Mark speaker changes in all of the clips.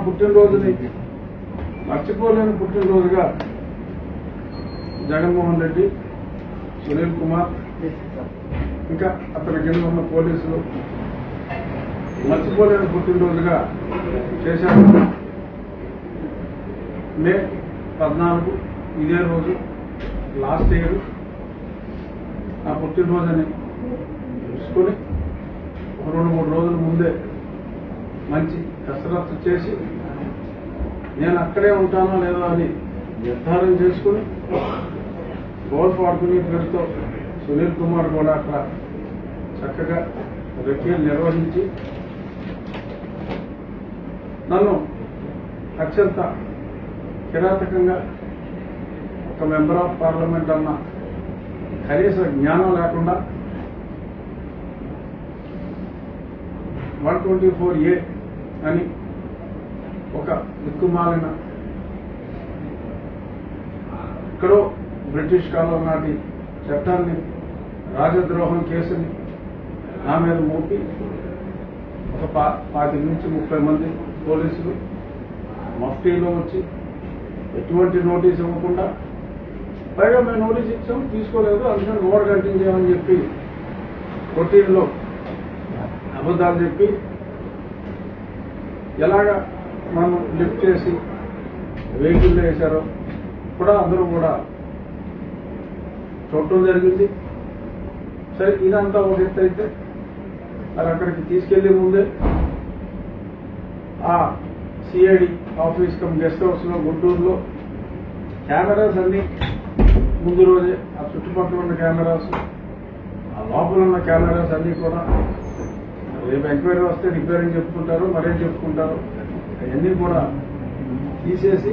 Speaker 1: పుట్టినరోజుని మర్చిపోలేని పుట్టినరోజుగా జగన్మోహన్ రెడ్డి సునీల్ కుమార్ ఇంకా అతని కింద ఉన్న పోలీసులు మర్చిపోలేని పుట్టినరోజుగా చేశారు మే పద్నాలుగు ఇదే రోజు లాస్ట్ ఇయర్ నా పుట్టినరోజుని చూసుకొని ఒక రెండు మూడు రోజుల ముందే మంచి కసరత్తు చేసి నేను అక్కడే ఉంటానో లేదో అని నిర్ధారణ చేసుకుని గోల్ఫ్ ఆడుకునే పేరుతో సునీల్ కుమార్ కూడా అక్కడ చక్కగా రెక్కీలు నిర్వహించి నన్ను అత్యంత కిరాతకంగా ఒక మెంబర్ ఆఫ్ పార్లమెంట్ అన్న కనీస జ్ఞానం లేకుండా వన్ ట్వంటీ ఫోర్ ఏ అని ఒక దిక్కుమాలిన ఎక్కడో బ్రిటిష్ కాలం నాటి చట్టాన్ని రాజద్రోహం కేసుని నా మీద మోపి ఒక పా పాతి నుంచి ముప్పై మంది పోలీసులు మఫ్టీలో వచ్చి ఎటువంటి నోటీస్ ఇవ్వకుండా పైగా మేము నోటీస్ ఇచ్చాం తీసుకోలేదు అందుకని ఓవర్ కట్టించామని చెప్పి కొట్టీల్లో అబద్ధాలు చెప్పి ఎలాగా మనం లిఫ్ట్ చేసి వెహికల్లో వేశారో కూడా అందరూ కూడా చూడటం జరిగింది సరే ఇదంతా ఒక ఎత్తు అయితే మరి అక్కడికి తీసుకెళ్లే ముందే ఆ CID office cum guest house లో గుంటూరులో కెమెరాస్ అన్ని ముందు రోజే ఆ చుట్టుపక్కల ఉన్న కెమెరాస్ ఆ లోపల ఉన్న కెమెరాస్ అన్ని కూడా రేపు ఎంక్వైరీ వస్తే రిపేరింగ్ చెప్పుకుంటారు మరేం చెప్పుకుంటారు అవన్నీ కూడా తీసేసి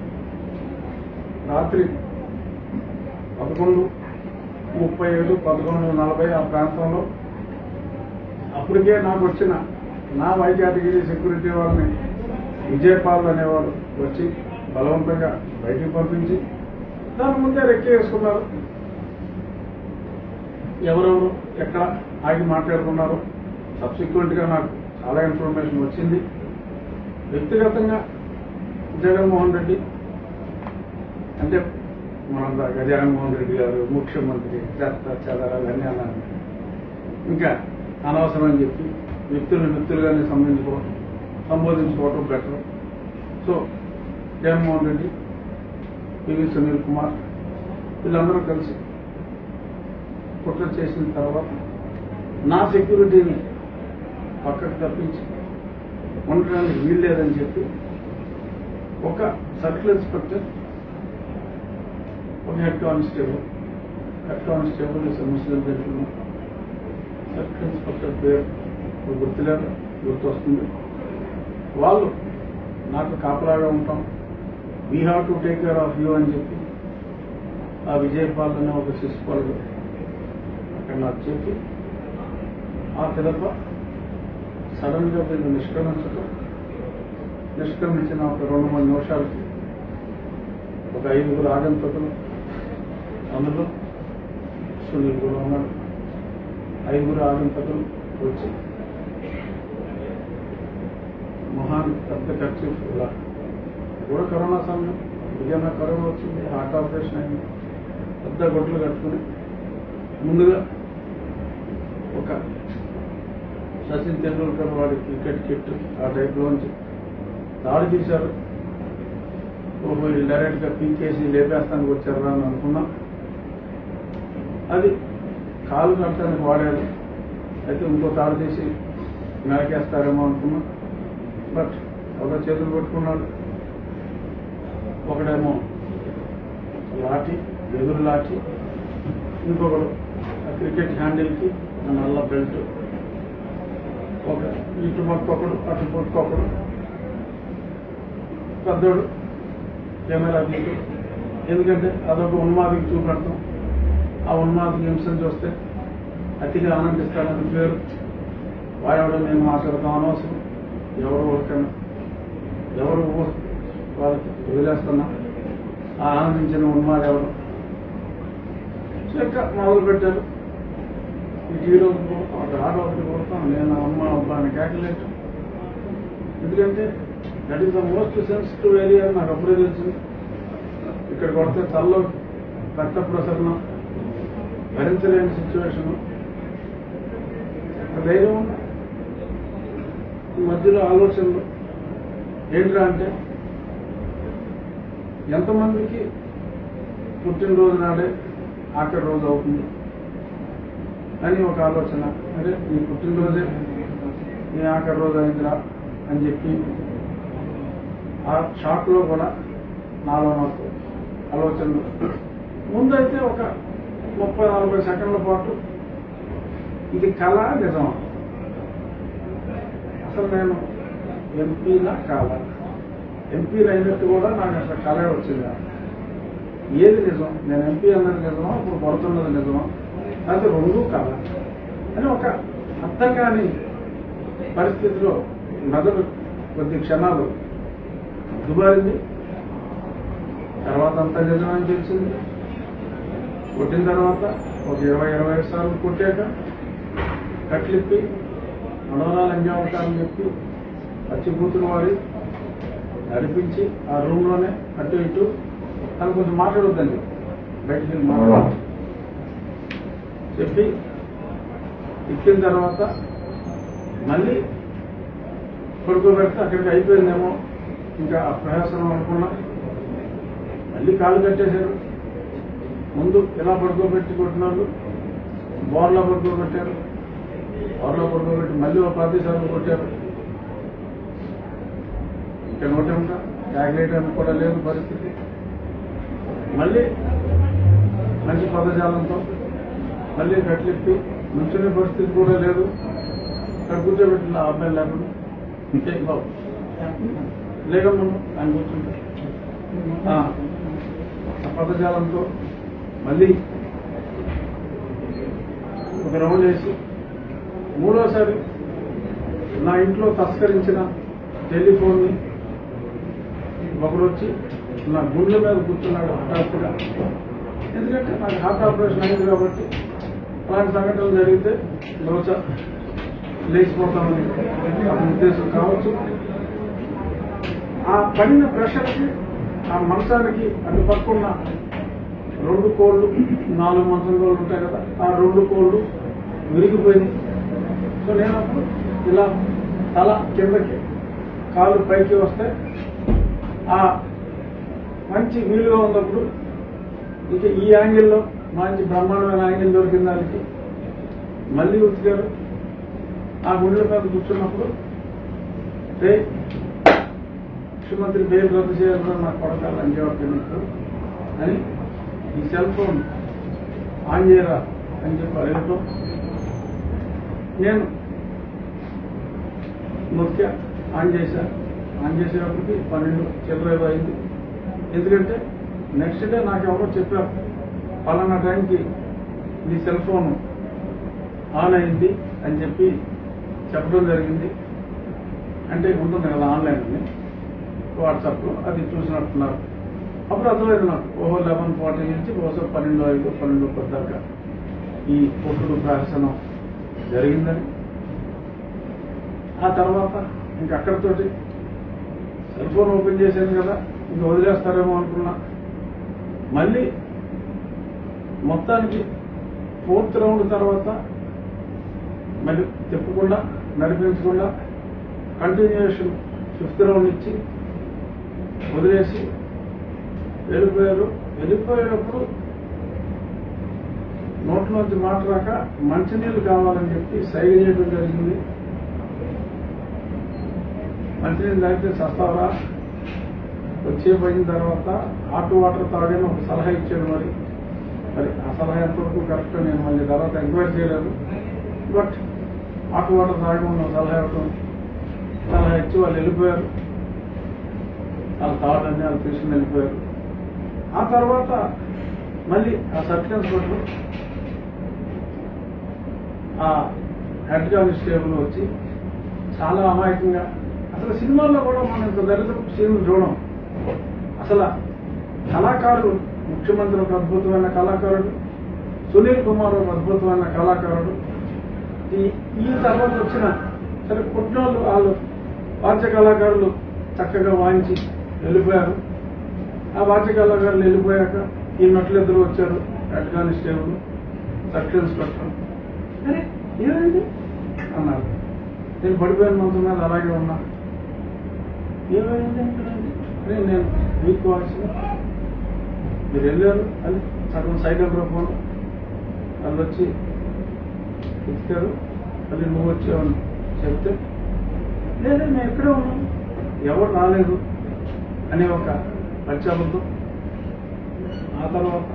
Speaker 1: రాత్రి పదకొండు ముప్పై ఏడు పదకొండు నలభై ఆ ప్రాంతంలో అప్పటికే నాకు వచ్చిన నా వై కేటగిరీ సెక్యూరిటీ వాళ్ళని విజయపాల్ అనేవాడు వచ్చి బలవంతంగా బయటికి పంపించి దాని ముందే రెక్కి వేసుకున్నారు ఎవరెవరు ఎక్కడ ఆగి మాట్లాడుకున్నారు సబ్సిక్వెంట్ గా నాకు చాలా ఇన్ఫర్మేషన్ వచ్చింది వ్యక్తిగతంగా జగన్మోహన్ రెడ్డి అంటే మన దాకా జగన్మోహన్ రెడ్డి గారు ముఖ్యమంత్రి చెత్త చెదర అవన్నీ అన్నాను ఇంకా అనవసరం అని చెప్పి వ్యక్తులను వ్యక్తులుగానే సంబంధించుకోవడం సంబోధించుకోవడం better so Jaganmohan Reddy PV Sunil Kumar వీళ్ళందరూ కలిసి కుట్ర చేసిన తర్వాత నా సెక్యూరిటీని పక్కకు తప్పించి ఉండడానికి వీల్లేదని చెప్పి ఒక సర్కిల్ ఇన్స్పెక్టర్ ఒక head constable head constable is Muslim gentlemen circle inspector పేరు ఇప్పుడు గుర్తులేదు గుర్తు వస్తుంది వాళ్ళు నాకు కాపలాగా ఉంటాం we have to take care of you అని చెప్పి ఆ విజయపాల్ అనే ఒక శిశుపాలు అక్కడ నాకు చెప్పి ఆ పిదప సడన్ గా వీళ్ళు నిష్క్రమించడం నిష్క్రమించిన ఒక రెండు మూడు నిమిషాలకి ఒక ఐదుగురు ఆగంతకులు అందులో సునీల్ కూడా ఉన్నాడు ఐదుగురు ఆగంతకులు వచ్చి మొహాన్ పెద్ద ఖర్చు ఇలా కూడా కరోనా సమయం నిజంగా కరోనా వచ్చింది హార్ట్ ఆపరేషన్ అయింది పెద్ద గొడ్లు కట్టుకుని ముందుగా ఒక సచిన్ తెండూల్కర్ వాడి క్రికెట్ కిట్ ఆ టైప్లోంచి దాడి తీశారు ఓహో వీళ్ళు డైరెక్ట్గా పీకేసి లేపేస్తానికి వచ్చారా అని అనుకున్నా అది కాలు కట్టడానికి వాడారు అయితే ఇంకో తాడు తీసి నరకేస్తారేమో అనుకున్నా బట్ ఒక చేతులు పెట్టుకున్నాడు ఒకడేమో లాఠీ ఎదురు లాఠీ ఇంకొకడు ఆ క్రికెట్ హ్యాండిల్కి ఆ నల్ల బెల్ట్ ఒక ఇటు పక్కొకడు అటు పక్కొకడు పెద్దోడు కెమెరా తీయటం ఎందుకంటే అదొక ఉన్మాదికి చూపెడతాం ఆ ఉన్మాదికి హింసను చూస్తే అతిగా ఆనందిస్తాడని పేరు వాడెవడో నేను మాట్లాడతాం అనవసరం ఎవరు ఊరికన్నా ఎవరు ఊ- వాళ్ళకి వదిలేస్తున్నా ఆ ఆనందించిన ఉన్మాది ఎవరు చెక్క మొదలు పెట్టారు ఈ హీరో కొడతాం అక్కడ ఆటో ఒకటి కొడతాం నేను అమ్మ అబ్బా అని క్యాల్కులేట్ ఎందుకంటే that is the most sensitive area అని నాకు అప్పుడే తెలిసింది ఇక్కడ కొడితే తలలో రక్త ప్రసరణ భరించలేని సిచ్యువేషన్ ధైర్యం ఉంది. ఈ మధ్యలో ఆలోచనలు ఏంట్రా అంటే ఎంతమందికి పుట్టినరోజు నాడే ఆఖరి రోజు అవుతుంది అని ఒక ఆలోచన అరే నీ పుట్టినరోజే నీ ఆఖరి రోజు అయిందిరా అని చెప్పి ఆ షాక్లో కూడా నాలో నాకు ఆలోచనలు ముందైతే ఒక ముప్పై నలభై సెకండ్ల పాటు ఇది కళ నిజం అసలు నేను ఎంపీనా కాదా ఎంపీలు అయినట్టు కూడా నాకు అసలు కళ వచ్చింది ఏది నిజం నేను ఎంపీ అన్నది నిజమా ఇప్పుడు పడుతున్నది నిజమా అది రెండు కళ అని ఒక అర్థం కాని పరిస్థితిలో మెదడు కొద్ది క్షణాలు దుబారింది తర్వాత అంతా నిజమని తెలిసింది కొట్టిన తర్వాత ఒక ఇరవై ఇరవై ఐదు సార్లు కొట్టాక కట్లిప్పి మనవరాలు అంజావటాలని చెప్పి పచ్చిబూతులు వాడి నడిపించి ఆ రూమ్లోనే అటు ఇటు తను కొంచెం మాట్లాడొద్దని చెప్పి బయటికి వెళ్ళి మాట్లాడాలి చెప్పి ఎక్కిన తర్వాత మళ్ళీ పడుకోబెడితే అక్కడికి అయిపోయిందేమో ఇంకా ఆ ప్రయాసనం అనుకున్నా మళ్ళీ కాళ్ళు కట్టేశారు ముందు ఎలా పడుకోబెట్టి కొట్టినారు బోర్లా పడుకోబెట్టారు బోర్లా పడుకోబెట్టి మళ్ళీ ఒక పది సార్లు కొట్టారు ఇంకా నోటంట ట్యాగ్లేయడానికి కూడా లేదు పరిస్థితి మళ్ళీ మంచి పదజాలంతో మళ్ళీ కట్లెప్పి నుంచునే పరిస్థితి కూడా లేదు అక్కడ కూర్చోబెట్టిన ఆ అబ్బాయి లేకుండా ఇంకే బాబు లేకమ్మను ఆయన కూర్చుంటే ఆ ఆ పదజాలంతో మళ్ళీ ఒక రౌండ్ వేసి మూడోసారి నా ఇంట్లో తస్కరించిన టెలిఫోన్ని ఒకడు వచ్చి నా గుండె మీద కూర్చున్నాడు హఠాత్తుగా ఎందుకంటే నాకు హార్ట్ ఆపరేషన్ అయింది కాబట్టి అలాంటి సంఘటనలు జరిగితే బహుశా లేచిపోతామని అతని ఉద్దేశం కావచ్చు ఆ పడిన ప్రెషర్కి ఆ మంచానికి అటు పక్కన్న రెండు కోళ్ళు నాలుగు మంచం కోళ్ళు ఉంటాయి కదా ఆ రెండు కోళ్ళు విరిగిపోయినాయి సో నేను అప్పుడు ఇలా తల కిందకి కాలు పైకి వస్తే ఆ మంచి వీలుగా ఉన్నప్పుడు ఇక ఈ యాంగిల్లో మంచి బ్రహ్మాండమైన యాంగిల్ దొరికిన దానికి మళ్ళీ ఉతికారు ఆ గుండెల మీద కూర్చున్నప్పుడు రే ముఖ్యమంత్రి పేరు రద్దు చేయాలని నాకు కొడకాలి అని చెప్పి నీకు అని ఈ సెల్ ఫోన్ ఆన్ చేయరా అని చెప్పి అడగటం నేను నొక్కా ఆన్ చేశా ఆన్ చేసేటప్పటికి పన్నెండు చిల్లర అయింది ఎందుకంటే నెక్స్ట్ డే నాకు ఎవరో చెప్పారు పలానా టైంకి నీ సెల్ ఫోన్ ఆన్ అయింది అని చెప్పి చెప్పడం జరిగింది అంటే ఉంటుంది కదా ఆన్లైన్ అని వాట్సాప్లో అది చూసినట్టున్నారు అప్పుడు అర్థమైంది నాకు ఓహో లెవెన్ ఫార్టీ నుంచి బహుశా పన్నెండు ఐదు పన్నెండు పది దాకా ఈ కొట్టుడు ప్రహసనం జరిగిందని ఆ తర్వాత ఇంక అక్కడితోటి సెల్ ఫోన్ ఓపెన్ చేశాను కదా ఇంక వదిలేస్తారేమో అనుకున్నా మళ్ళీ మొత్తానికి ఫోర్త్ రౌండ్ తర్వాత మళ్ళీ తిప్పకుండా నడిపించకుండా కంటిన్యూషన్ ఫిఫ్త్ రౌండ్ ఇచ్చి వదిలేసి వెళ్ళిపోయారు వెళ్ళిపోయేటప్పుడు నోట్లోంచి మాట రాక మంచినీళ్ళు కావాలని చెప్పి సైగ చేయడం జరిగింది మంచినీళ్ళు తాగితే సస్తావరా వచ్చే పోయిన తర్వాత హాట్ వాటర్ తాగని ఒక సలహా ఇచ్చాడు మరి మరి ఆ సలహా ఎంతవరకు కరెక్ట్ నేను మళ్ళీ తర్వాత ఎంక్వైరీ చేయలేదు బట్ హాట్ వాటర్ తాగమని ఒక సలహా ఇవ్వటం సలహా ఇచ్చి వాళ్ళు వెళ్ళిపోయారు వాళ్ళు తాగడని వాళ్ళు తీసుకుని వెళ్ళిపోయారు ఆ తర్వాత మళ్ళీ ఆ సబ్ ఇన్స్పెక్టర్ ఆ హెడ్ కానిస్టేబుల్ వచ్చి చాలా అమాయకంగా అసలు సినిమాల్లో కూడా మనం ఇంత దరిద్ర సీన్లు చూడం అసలు కళాకారుడు ముఖ్యమంత్రి ఒక అద్భుతమైన కళాకారుడు సునీల్ కుమార్ ఒక అద్భుతమైన కళాకారుడు ఈ ఈ తర్వాత వచ్చిన సరే పుట్టినోళ్ళు వాళ్ళు వాద్య కళాకారులు చక్కగా వాయించి వెళ్ళిపోయారు ఆ వాచకాల గారు వెళ్ళిపోయాక ఈ నట్లు ఇద్దరు వచ్చారు హెడ్ కానిస్టేబుల్ సర్కిల్ ఇన్స్పెక్టర్ అరే ఏమైంది అన్నారు నేను పడిపోయిన మంచం మీద అలాగే ఉన్నా ఏమైంది అంటారండి అరే నేను వీక్ వాయిస్ మీరు వెళ్ళారు అది సగం సైకిల్ ఫోన్ వాళ్ళు వచ్చి ఇచ్చారు మళ్ళీ నువ్వు వచ్చావని చెప్తే లేదా మేము ఎక్కడే ఉన్నాం ఎవరు రాలేదు అనే ఒక పశ్చాబద్ధం ఆ తర్వాత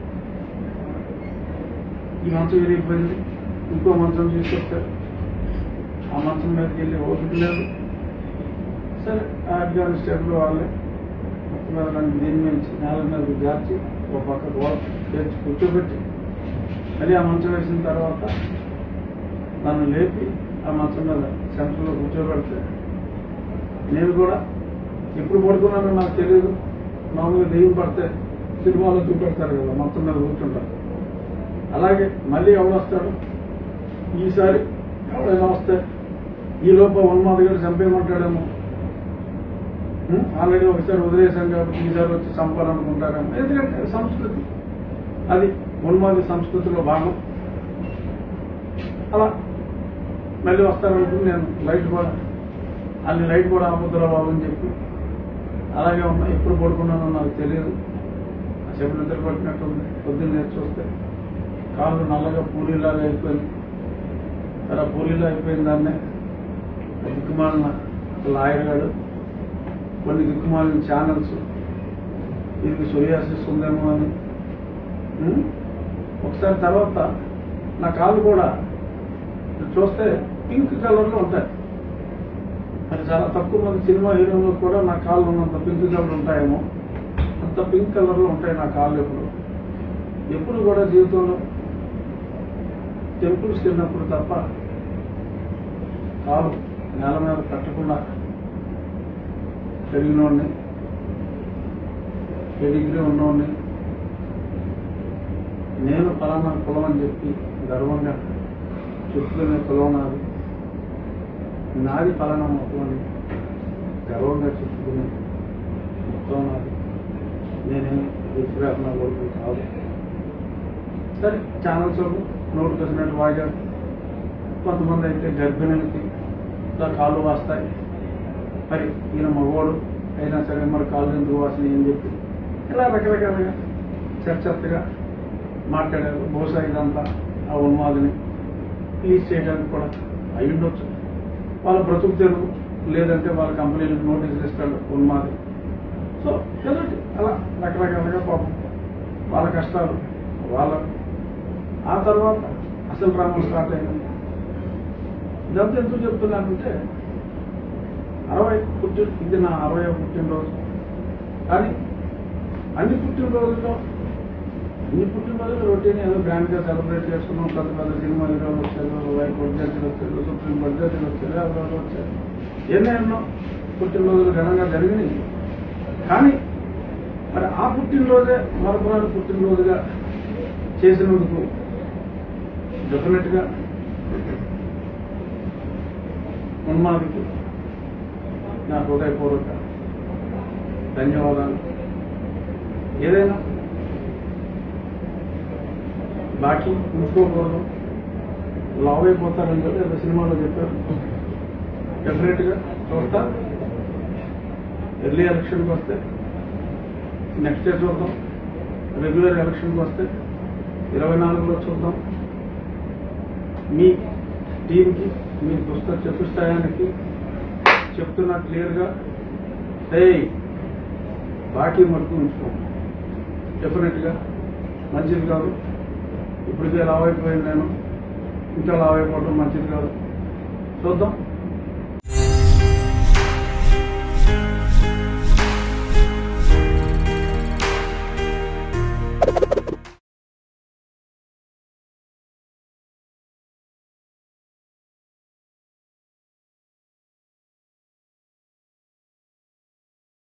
Speaker 1: ఈ మంచం విరిగిపోయింది ఇంకో మంచం తీసుకొచ్చారు ఆ మంచం మీదకి వెళ్ళి ఓపిక లేదు సరే ఆ కానిస్టేబుల్ వాళ్ళే మొత్తం మీద నన్ను దీని మీద నేల మీద జార్చి ఒక పక్క గోడ చేర్చి కూర్చోబెట్టి మళ్ళీ ఆ మంచం వేసిన తర్వాత నన్ను లేపి ఆ మంచం మీద సెంటర్లో కూర్చోబెడితే నేను కూడా ఎప్పుడు పడుకున్నానో నాకు తెలియదు మామూలుగా దెయ్యం పడితే సినిమాలో చూపెడతారు కదా మొత్తం మీద కూర్చుంటారు అలాగే మళ్ళీ ఎవడు వస్తాడు ఈసారి ఎవడైనా వస్తే ఈ లోపల ఉన్మాద గారు చంపేయమంటాడేమో ఉం? ఆల్రెడీ ఒకసారి వదిలేశాం కాబట్టి ఈసారి వచ్చి చంపాలనుకుంటారేమో ఎందుకంటే సంస్కృతి అది ఉన్మాది సంస్కృతిలో భాగం అలా మళ్ళీ వస్తారనుకుని నేను లైట్ కూడా అన్ని లైట్ కూడా ఆపుద్దురా బాబు అని చెప్పి అలాగే ఉన్నా ఎప్పుడు పడుకున్నానో నాకు తెలియదు ఆ చెప్పిన నిద్ర పట్టినట్టు ఉంది పొద్దున్నే చూస్తే కాళ్ళు నల్లగా పూరీలాగా అయిపోయింది అలా పూరీలా అయిపోయిన దాన్నే ఆ దిక్కుమాలిన లాయర్ గాడు కొన్ని దిక్కుమాలిన ఛానల్స్ ఇది సూర్యాసిస్ ఉందేమో అని ఉం? ఒకసారి తర్వాత నా కాళ్ళు కూడా చూస్తే పింక్ కలర్లో ఉంటాయి మరి చాలా తక్కువ మంది సినిమా హీరోలు కూడా నా కాళ్ళు ఉన్నంత పింక్ కలర్ ఉంటాయేమో అంత పింక్ కలర్లో ఉంటాయి నా కాళ్ళు ఎప్పుడు ఎప్పుడు కూడా జీవితంలో టెంపుల్స్కి వెళ్ళినప్పుడు తప్ప కాలు నేల మీద పెట్టకుండా పెరిగినోడిని పెడిగ్రీ ఉన్నోడిని నేను ఫలానా కులం అని చెప్పి గర్వంగా చెప్పుకునే కులం నాది నాది ఫలానా మొత్తం అని గర్వంగా చెప్పుకునే మొత్తం నాది నేనేం విశ్రాసన కొడుకు కాదు సరే ఛానల్స్ నోటుకు వచ్చినట్టు వాగారు కొంతమంది అయితే గర్భిణులకి ఇలా కాళ్ళు వాస్తాయి మరి ఈయన మగవాడు అయినా సరే మరి కాళ్ళు ఎందుకు వాసినాయి అని చెప్పి ఇలా రకరకాలుగా చర్చగా మాట్లాడారు బహుశా ఇదంతా ఆ ఉన్మాదిని ప్లీజ్ చేయడానికి కూడా అయి ఉండొచ్చు వాళ్ళ బ్రతుకు తెరువు లేదంటే వాళ్ళ కంపెనీలకు నోటీసులు ఇస్తాడు ఉన్మాది సో ఎలాంటి అలా రకరకాలుగా పాపం వాళ్ళ కష్టాలు వాళ్ళ ఆ తర్వాత అసలు డ్రామా స్టార్ట్ అయింది ఇదంతా ఎందుకు చెప్తున్నానంటే అరవై పుట్టి ఇది నా అరవై పుట్టినరోజు కానీ అన్ని పుట్టినరోజుల్లో అన్ని పుట్టినరోజులు రొటీన్ ఏదో గ్రాండ్గా సెలబ్రేట్ చేసుకున్నాం పెద్ద పెద్ద సినిమా హీరోలు వచ్చారు హైకోర్టు జడ్జిలు వచ్చారు సుప్రీం కోర్టు జడ్జిలు వచ్చారు ఎవరు వచ్చారు ఎన్నో ఎన్నో పుట్టినరోజులు ఘనంగా జరిగినాయి కానీ మరి ఆ పుట్టినరోజే మరొకనాడు పుట్టినరోజుగా చేసినందుకు డెఫినెట్గా ఉన్మాదికి నా హృదయపూర్వక ధన్యవాదాలు ఏదైనా బాకీ ఉంచుకోకూడదు లావ్ అయిపోతారని చెప్పి ఏదో సినిమాలో చెప్పారు డెఫినెట్గా చూస్తా ఎర్లీ ఎలక్షన్కి వస్తే నెక్స్ట్ ఇయర్ చూద్దాం రెగ్యులర్ ఎలక్షన్కి వస్తే ఇరవై నాలుగులో చూద్దాం మీ టీంకి మీ పుస్తక చతుష్టయానికి చెప్తున్నా క్లియర్గా ఏయ్ బాకీ మటుకు ఉంచుకోండి డెఫినెట్గా మంచిది కాదు ఇప్పటికే లావ్ అయిపోయింది నేను ఇంకా లావ్ అయిపోవడం మంచిది కాదు చూద్దాం